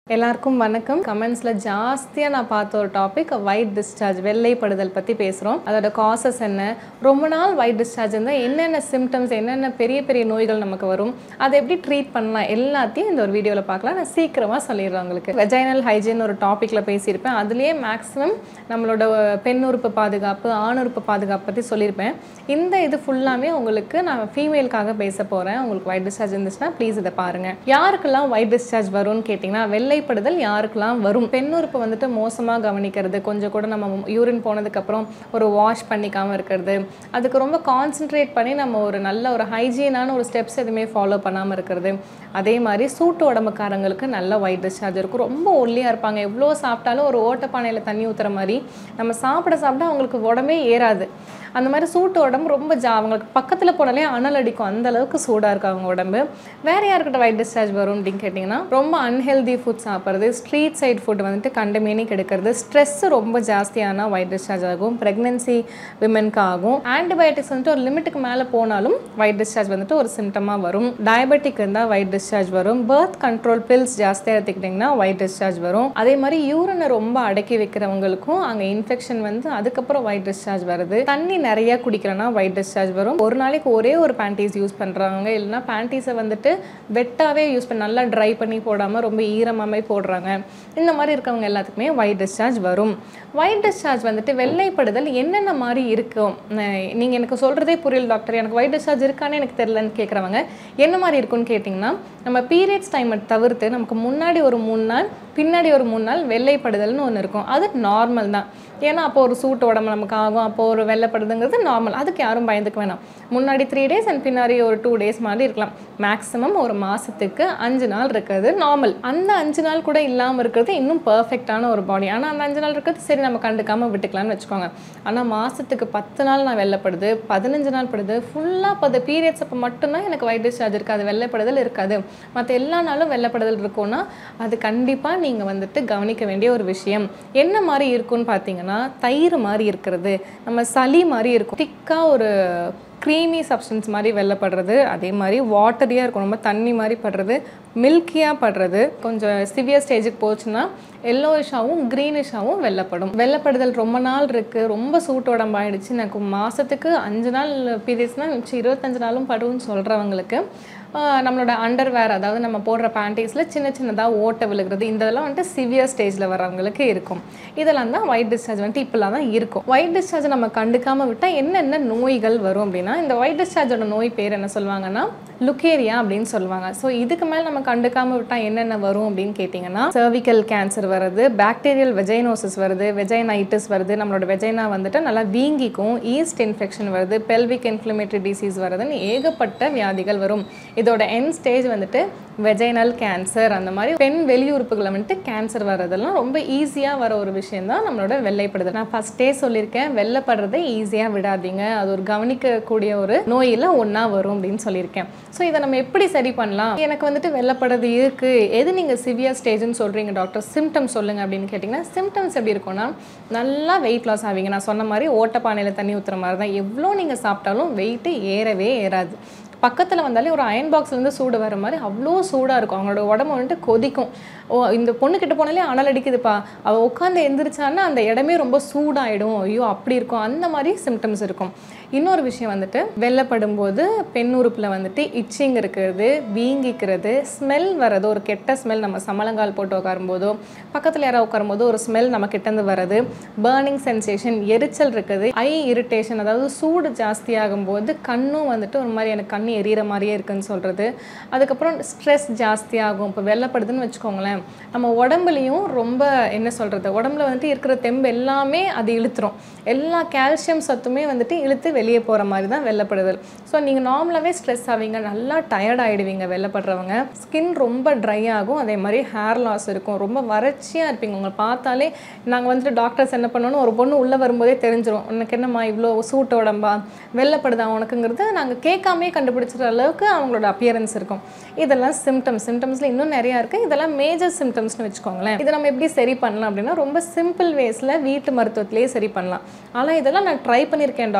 எல்லாருக்கும் வணக்கம் கமெண்ட்ஸில் ஜாஸ்தியாக நான் பார்த்த ஒரு டாபிக் ஒயிட் டிஸ்சார்ஜ் வெள்ளைப்படுதல் பற்றி பேசுகிறோம் அதோட காசஸ் என்ன ரொம்ப நாள் ஒயிட் டிஸ்சார்ஜ் இருந்தால் என்னென்ன சிம்டம்ஸ் என்னென்ன பெரிய பெரிய நோய்கள் நமக்கு வரும் அதை எப்படி ட்ரீட் பண்ணலாம் எல்லாத்தையும் இந்த ஒரு வீடியோவில் பார்க்கலாம் நான் சீக்கிரமாக சொல்லிடுறேன் உங்களுக்கு வெஜைனல் ஹைஜீன் ஒரு டாப்பிக்கில் பேசியிருப்பேன் அதுலேயே மேக்ஸிமம் நம்மளோட பெண் உறுப்பு பாதுகாப்பு ஆண் உறுப்பு பாதுகாப்பு பற்றி சொல்லியிருப்பேன் இந்த இது ஃபுல்லாமே உங்களுக்கு நான் ஃபீமேலுக்காக பேச போகிறேன் உங்களுக்கு ஒயிட் டிஸ்சார்ஜ் இருந்துச்சுன்னா ப்ளீஸ் இதை பாருங்கள் யாருக்கெல்லாம் ஒயிட் டிஸ்சார்ஜ் வரும்னு கேட்டிங்கன்னா வெள்ளைப்படுதல் யாருக்கெல்லாம் வரும் பெண் உறுப்பு வந்துட்டு மோசமாக கவனிக்கிறது கொஞ்சம் கூட நம்ம யூரின் போனதுக்கப்புறம் ஒரு வாஷ் பண்ணிக்காமல் இருக்கிறது அதுக்கு ரொம்ப கான்சென்ட்ரேட் பண்ணி நம்ம ஒரு நல்ல ஒரு ஹைஜீனான ஒரு ஸ்டெப்ஸ் எதுவுமே ஃபாலோ பண்ணாமல் இருக்கிறது அதே மாதிரி சூட்டு உடம்புக்காரங்களுக்கு நல்ல ஒயிட் டிஸ்சார்ஜ் இருக்கும் ரொம்ப ஒல்லியாக இருப்பாங்க எவ்வளோ சாப்பிட்டாலும் ஒரு ஓட்டப்பானையில் தண்ணி ஊற்றுற மாதிரி நம்ம சாப்பிட சாப்பிட அவங்களுக்கு உடம்பே ஏறாது அந்த மாதிரி சூட்டு உடம்பு ரொம்ப ஜா அவங்களுக்கு பக்கத்தில் போனாலே அனல் அடிக்கும் அந்த அளவுக்கு சூடாக இருக்கும் அவங்க உடம்பு வேற யாருக்கிட்ட ஒயிட் டிஸ்சார்ஜ் வரும் அப்படின்னு கேட்டிங்கன்னா ரொம்ப அன்ஹெல்தி ஃபுட் சாப்பிட்றது ஸ்ட்ரீட் சைட் ஃபுட் வந்துட்டு கண்டமேனிக் எடுக்கிறது ஸ்ட்ரெஸ் ரொம்ப ஜாஸ்தியான ஒயிட் டிஸ்சார்ஜ் ஆகும் ப்ரெக்னென்சி விமென்க்கு ஆகும் ஆன்டிபயோட்டிக்ஸ் வந்துட்டு ஒரு லிமிட்டுக்கு மேலே போனாலும் ஒயிட் டிஸ்சார்ஜ் வந்துட்டு ஒரு சிம்டமாக வரும் டயபெட்டிக் இருந்தால் ஒயிட் டிஸ்சார்ஜ் வரும் பர்த் கண்ட்ரோல் பில்ஸ் ஜாஸ்தியாக எடுத்துக்கிட்டிங்கன்னா ஒயிட் டிஸ்சார்ஜ் வரும் அதே மாதிரி யூரினை ரொம்ப அடக்கி வைக்கிறவங்களுக்கும் அங்கே இன்ஃபெக்ஷன் வந்து அதுக்கப்புறம் ஒயிட் டிஸ்சார்ஜ் வருது தண்ணி நிறைய குடிக்கிறேன்னா ஒயிட் டிஸ்சார்ஜ் வரும் ஒரு நாளைக்கு ஒரே ஒரு பேண்டீஸ் யூஸ் பண்ணுறாங்க இல்லைன்னா பேண்டீஸை வந்துட்டு வெட்டாவே யூஸ் பண்ணி நல்லா ட்ரை பண்ணி போடாமல் ரொம்ப ஈரமாமே போடுறாங்க இந்த மாதிரி இருக்கவங்க எல்லாத்துக்குமே ஒயிட் டிஸ்சார்ஜ் வரும் ஒயிட் டிஸ்சார்ஜ் வந்துட்டு வெள்ளைப்படுதல் என்னென்ன மாதிரி இருக்கும் நீங்கள் எனக்கு சொல்கிறதே புரியல டாக்டர் எனக்கு ஒயிட் டிஸ்சார்ஜ் இருக்கானே எனக்கு தெரிலன்னு கேட்குறவங்க என்ன மாதிரி இருக்குன்னு கேட்டிங்கன்னா நம்ம பீரியட்ஸ் டைமை தவிர்த்து நமக்கு முன்னாடி ஒரு மூணு நாள் பின்னாடி ஒரு மூணு நாள் வெள்ளைப்படுதல்னு ஒன்று இருக்கும் அது நார்மல் தான் ஏன்னா அப்போ ஒரு சூட்டு உடம்பு நமக்கு ஆகும் அப்போ ஒரு வெள்ளைப்படுதுங்கிறது நார்மல் அதுக்கு யாரும் பயந்துக்க வேணாம் முன்னாடி த்ரீ டேஸ் அண்ட் பின்னாடி ஒரு டூ டேஸ் மாதிரி இருக்கலாம் மேக்ஸிமம் ஒரு மாதத்துக்கு அஞ்சு நாள் இருக்கிறது நார்மல் அந்த அஞ்சு நாள் கூட இல்லாமல் இருக்கிறது இன்னும் பர்ஃபெக்டான ஒரு பாடி ஆனால் அந்த அஞ்சு நாள் இருக்கிறது சரி நம்ம கண்டுக்காமல் விட்டுக்கலாம்னு வச்சுக்கோங்க ஆனால் மாதத்துக்கு பத்து நாள் நான் வெள்ளைப்படுது பதினஞ்சு நாள் படுது ஃபுல்லாக பது பீரியட்ஸ் அப்போ மட்டும்தான் எனக்கு ஒயிட் டிஸ்சார்ஜ் இருக்காது வெள்ளைப்படுதல் இருக்காது மற்ற எல்லா நாளும் வெள்ளைப்படுதல் இருக்கும்னா அது கண்டிப்பாக நீங்கள் வந்துட்டு கவனிக்க வேண்டிய ஒரு விஷயம் என்ன மாதிரி இருக்கும்னு பார்த்தீங்கன்னா தயிர் மாதிரி இருக்கிறது நம்ம சளி மாதிரி இருக்கும் திக்காக ஒரு க்ரீமி சப்ஸ்டன்ஸ் மாதிரி வெள்ளைப்படுறது அதே மாதிரி வாட்டரியாக இருக்கும் ரொம்ப தண்ணி மாதிரி படுறது மில்கியாக படுறது கொஞ்சம் சிவியர் ஸ்டேஜுக்கு போச்சுன்னா எல்லோயிஷாகவும் க்ரீனிஷாகவும் வெள்ளைப்படும் வெள்ளைப்படுதல் ரொம்ப நாள் இருக்குது ரொம்ப சூட்டு உடம்பாயிடுச்சு எனக்கு மாதத்துக்கு அஞ்சு நாள் பீரியட்ஸ்னால் மிச்சம் இருபத்தஞ்சு நாளும் படும்னு சொல்கிறவங்களுக்கு நம்மளோட அண்டர்வேர் அதாவது நம்ம போடுற பேண்டீஸில் சின்ன சின்னதாக ஓட்ட விழுகிறது இந்த இதெல்லாம் வந்துட்டு சிவியர் ஸ்டேஜில் வரவங்களுக்கு இருக்கும் இதெல்லாம் தான் ஒயிட் டிஸ்சார்ஜ் வந்துட்டு இப்போலாம் தான் இருக்கும் ஒயிட் டிஸ்சார்ஜ் நம்ம கண்டுக்காமல் விட்டால் என்னென்ன நோய்கள் வரும் அப்படின்னா இந்த ஒயிட் டிஸ்சார்ஜோட நோய் பேர் என்ன சொல்லுவாங்கன்னா லுக்கேரியா அப்படின்னு சொல்லுவாங்க ஸோ இதுக்கு மேலே நம்ம கண்டுக்காமல் விட்டால் என்னென்ன வரும் அப்படின்னு கேட்டிங்கன்னா சர்விக்கல் கேன்சர் வருது பாக்டீரியல் வெஜைனோசிஸ் வருது வெஜைனைட்டிஸ் வருது நம்மளோட வெஜைனா வந்துட்டு நல்லா வீங்கிக்கும் ஈஸ்ட் இன்ஃபெக்ஷன் வருது பெல்விக் இன்ஃப்ளமேட்டரி டிசீஸ் வருதுன்னு ஏகப்பட்ட வியாதிகள் வரும் இதோட என் ஸ்டேஜ் வந்துட்டு வெஜைனல் கேன்சர் அந்த மாதிரி பெண் வெளியுறுப்புகளை வந்துட்டு கேன்சர் வர்றதெல்லாம் ரொம்ப ஈஸியாக வர ஒரு விஷயம் தான் நம்மளோட வெள்ளைப்படுதல் நான் ஃபஸ்ட்டே சொல்லியிருக்கேன் வெள்ளைப்படுறதை ஈஸியாக விடாதீங்க அது ஒரு கவனிக்கக்கூடிய ஒரு நோயில் ஒன்றா வரும் அப்படின்னு சொல்லியிருக்கேன் ஸோ இதை நம்ம எப்படி சரி பண்ணலாம் எனக்கு வந்துட்டு வெள்ளப்படுறது இருக்குது எது நீங்கள் சிவியர் ஸ்டேஜ்னு சொல்கிறீங்க டாக்டர் சிம்டம்ஸ் சொல்லுங்கள் அப்படின்னு கேட்டிங்கன்னா சிம்டம்ஸ் எப்படி இருக்கும்னா நல்லா வெயிட் லாஸ் ஆவீங்க நான் சொன்ன மாதிரி ஓட்டப்பானையில் தண்ணி ஊற்றுற மாதிரி தான் எவ்வளோ நீங்கள் சாப்பிட்டாலும் வெயிட்டு ஏறவே ஏறாது பக்கத்தில் வந்தாலே ஒரு அயன் பாக்ஸ்லேருந்து சூடு வர மாதிரி அவ்வளோ சூடாக இருக்கும் அவங்களோட உடம்பு வந்துட்டு கொதிக்கும் ஓ இந்த பொண்ணுக்கிட்ட போனாலே அனல் அடிக்குதுப்பா அவள் உட்காந்து எந்திரிச்சான்னா அந்த இடமே ரொம்ப சூடாயிடும் ஐயோ அப்படி இருக்கும் அந்த மாதிரி சிம்டம்ஸ் இருக்கும் இன்னொரு விஷயம் வந்துட்டு வெள்ளப்படும் போது பெண் உறுப்பில் வந்துட்டு இச்சிங் இருக்கிறது வீங்கிக்கிறது ஸ்மெல் வர்றது ஒரு கெட்ட ஸ்மெல் நம்ம சமலங்கால் போட்டு உட்காரும்போதோ பக்கத்தில் யாராவது உட்காரும்போது ஒரு ஸ்மெல் நம்ம கிட்டேருந்து வர்றது பேர்னிங் சென்சேஷன் எரிச்சல் இருக்குது ஐ இரிட்டேஷன் அதாவது சூடு ஜாஸ்தியாகும் போது கண்ணும் வந்துட்டு ஒரு மாதிரி எனக்கு கண் எரியிற மாதிரியே இருக்குன்னு சொல்கிறது அதுக்கப்புறம் ஸ்ட்ரெஸ் ஜாஸ்தியாகும் இப்போ வெள்ளப்படுதுன்னு வச்சுக்கோங்களேன் நம்ம உடம்புலையும் ரொம்ப என்ன சொல்கிறது உடம்புல வந்துட்டு இருக்கிற தெம்பு எல்லாமே அது இழுத்துரும் எல்லா கால்சியம் சத்துமே வந்துட்டு இழுத்து வெளியே போகிற மாதிரி தான் வெள்ளப்படுதல் ஸோ நீங்கள் நார்மலாகவே ஸ்ட்ரெஸ் ஆவீங்க நல்லா டயர்ட் ஆகிடுவீங்க வெள்ளப்படுறவங்க ஸ்கின் ரொம்ப ட்ரை ஆகும் அதே மாதிரி ஹேர் லாஸ் இருக்கும் ரொம்ப வறட்சியாக இருப்பீங்க உங்களை பார்த்தாலே நாங்கள் வந்துட்டு டாக்டர்ஸ் என்ன பண்ணணும் ஒரு பொண்ணு உள்ளே வரும்போதே தெரிஞ்சிடும் உனக்கு என்னம்மா இவ்வளோ சூட்டு உடம்பா வெள்ளப்படுதா உனக்குங்கிறது நாங்கள் கேட்காமே கண்டுபிடிச்சிற அளவுக்கு அவங்களோட அப்பியரன்ஸ் இருக்கும் இதெல்லாம் சிம்டம்ஸ் சிம்டம்ஸில் இன்னும் நிறையா இருக்குது இதெல்லாம் மேஜர் சிம்டம்ஸ்னு வச்சுக்கோங்களேன் இதை நம்ம எப்படி சரி பண்ணலாம் அப்படின்னா ரொம்ப சிம்பிள் வேஸில் வீட்டு மருத்துவத்திலேயே சரி பண்ணலாம் ஆனால் இதெல்லாம் நான் ட்ரை பண்ணியிருக்கேன் டாக்டர்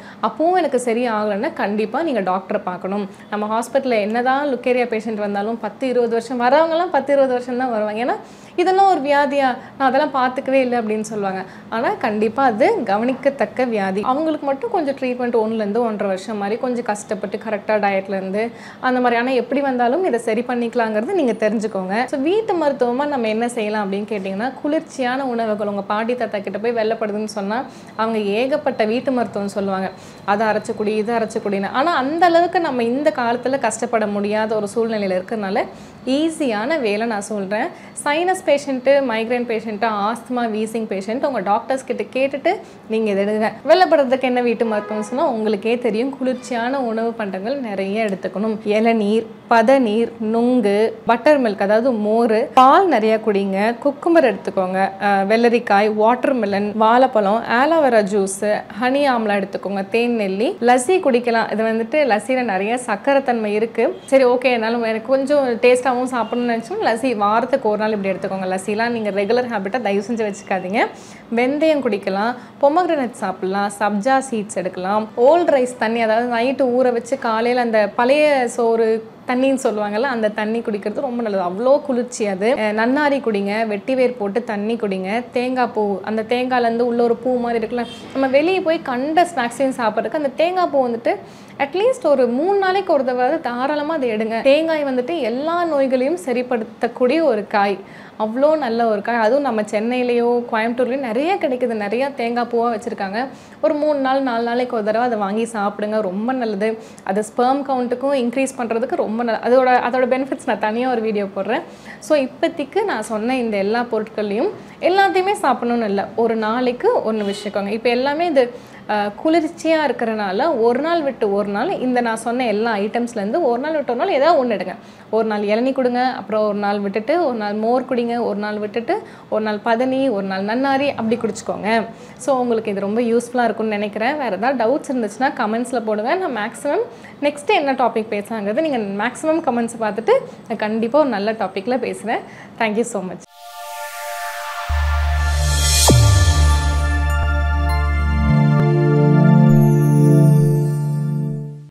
அப்பவும் எனக்கு சரி ஆகலைன்னா கண்டிப்பாக நீங்கள் டாக்டரை பார்க்கணும் நம்ம ஹாஸ்பிட்டலில் என்னதான் லுக்கேரியா பேஷண்ட் வந்தாலும் பத்து இருபது வருஷம் வரவங்கலாம் பத்து இருபது வருஷம் தான் வருவாங்க ஏன்னா இதெல்லாம் ஒரு வியாதியா நான் அதெல்லாம் பார்த்துக்கவே இல்லை அப்படின்னு சொல்லுவாங்க ஆனால் கண்டிப்பாக அது கவனிக்கத்தக்க வியாதி அவங்களுக்கு மட்டும் கொஞ்சம் ட்ரீட்மெண்ட் ஒன்றுலேருந்து ஒன்றரை வருஷம் மாதிரி கொஞ்சம் கஷ்டப்பட்டு கரெக்டாக டயட்லேருந்து அந்த மாதிரி ஆனால் எப்படி வந்தாலும் இதை சரி பண்ணிக்கலாங்கிறது நீங்கள் தெரிஞ்சுக்கோங்க ஸோ வீட்டு மருத்துவமாக நம்ம என்ன செய்யலாம் அப்படின்னு கேட்டிங்கன்னா குளிர்ச்சியான உணவுகள் உங்கள் பாட்டி தாத்தா கிட்ட போய் வெள்ளப்படுதுன்னு சொன்னால் அவங்க ஏகப்பட்ட வீட்டு மருத்துவம் சொல்லுவாங்க அதை அரைச்சு குடி இதை அரைச்சு குடின்னு ஆனால் அந்த அளவுக்கு நம்ம இந்த காலத்தில் கஷ்டப்பட முடியாத ஒரு சூழ்நிலையில் இருக்கிறதுனால ஈஸியான வேலை நான் சொல்கிறேன் sinus patient migraine patient asthma wheezing patient உங்கள் டாக்டர்ஸ் கிட்ட கேட்டுட்டு நீங்கள் இதை எடுங்க வெள்ளப்படுறதுக்கு என்ன வீட்டு மருத்துவம் சொன்னால் உங்களுக்கே தெரியும் குளிர்ச்சியான உணவு பண்டங்கள் நிறைய எடுத்துக்கணும் இளநீர் பதநீர் நுங்கு பட்டர் மில்க் அதாவது மோர் பால் நிறைய குடிங்க குக்கும்பர் எடுத்துக்கோங்க அஹ் வெள்ளரிக்காய் வாட்டர்மெலன் வாழைப்பழம் ஆலோவேரா ஜூஸ் ஹனி ஆம்லா எடுத்துக்கோங்க தேன் நெல்லி லஸ்ஸி குடிக்கலாம் இது வந்துட்டு லஸ்ஸியில் நிறைய சக்கரை தன்மை இருக்குது சரி ஓகே என்னாலும் எனக்கு கொஞ்சம் டேஸ்ட்டாகவும் சாப்பிடணும்னு நினச்சோம் லஸ்ஸி வாரத்துக்கு ஒரு நாள் இப்படி எடுத்துக்கோங்க லஸ்ஸிலாம் நீங்கள் ரெகுலர் ஹேபிட்டாக தயவு செஞ்சு வச்சுக்காதீங்க வெந்தயம் குடிக்கலாம் பொமக்ரனட் சாப்பிடலாம் சப்ஜா சீட்ஸ் எடுக்கலாம் ஓல்ட் ரைஸ் தண்ணி அதாவது நைட்டு ஊற வச்சு காலையில் அந்த பழைய சோறு தண்ணின்னு சொல்லுவாங்கல்ல அந்த தண்ணி குடிக்கிறது ரொம்ப நல்லது அவ்வளோ குளிர்ச்சி அது அஹ் நன்னாரி குடிங்க வெட்டிவேர் போட்டு தண்ணி குடிங்க தேங்காய் பூ அந்த தேங்காய்லேருந்து உள்ள ஒரு பூ மாதிரி இருக்குல்ல நம்ம வெளியே போய் கண்ட ஸ்நாக்ஸையும் சாப்பிட்றதுக்கு அந்த தேங்காய் பூ வந்துட்டு அட்லீஸ்ட் ஒரு மூணு நாளைக்கு ஒரு தடவை தாராளமாக அதை எடுங்க தேங்காய் வந்துட்டு எல்லா நோய்களையும் சரிப்படுத்தக்கூடிய ஒரு காய் அவ்வளோ நல்ல ஒரு காய் அதுவும் நம்ம சென்னையிலேயோ கோயம்புத்தூர்லேயோ நிறைய கிடைக்குது நிறைய தேங்காய் பூவாக வச்சுருக்காங்க ஒரு மூணு நாள் நாலு நாளைக்கு ஒரு தடவை அதை வாங்கி சாப்பிடுங்க ரொம்ப நல்லது அது ஸ்பெர்ம் கவுண்ட்டுக்கும் இன்க்ரீஸ் பண்ணுறதுக்கு ரொம்ப நல்ல அதோட அதோட பெனிஃபிட்ஸ் நான் தனியாக ஒரு வீடியோ போடுறேன் ஸோ இப்போதைக்கு நான் சொன்ன இந்த எல்லா பொருட்களையும் எல்லாத்தையுமே சாப்பிடணும்னு இல்லை ஒரு நாளைக்கு ஒன்று வச்சுக்கோங்க இப்போ எல்லாமே இது குளிர்ச்சியாக இருக்கிறனால ஒரு நாள் விட்டு ஒரு நாள் இந்த நான் சொன்ன எல்லா ஐட்டம்ஸ்லேருந்து ஒரு நாள் விட்டு ஒரு நாள் ஏதாவது ஒன்று எடுங்க ஒரு நாள் இளநீ கொடுங்க அப்புறம் ஒரு நாள் விட்டுட்டு ஒரு நாள் மோர் குடிங்க ஒரு நாள் விட்டுட்டு ஒரு நாள் பதனி ஒரு நாள் நன்னாரி அப்படி குடிச்சுக்கோங்க ஸோ உங்களுக்கு இது ரொம்ப யூஸ்ஃபுல்லாக இருக்கும்னு நினைக்கிறேன் வேறு ஏதாவது டவுட்ஸ் இருந்துச்சுன்னா கமெண்ட்ஸில் போடுங்க நான் மேக்ஸிமம் நெக்ஸ்ட்டு என்ன டாபிக் பேசலாங்கிறது நீங்கள் மேக்ஸிமம் கமெண்ட்ஸ் பார்த்துட்டு நான் கண்டிப்பாக ஒரு நல்ல டாப்பிக்கில் பேசுகிறேன் தேங்க்யூ ஸோ மச்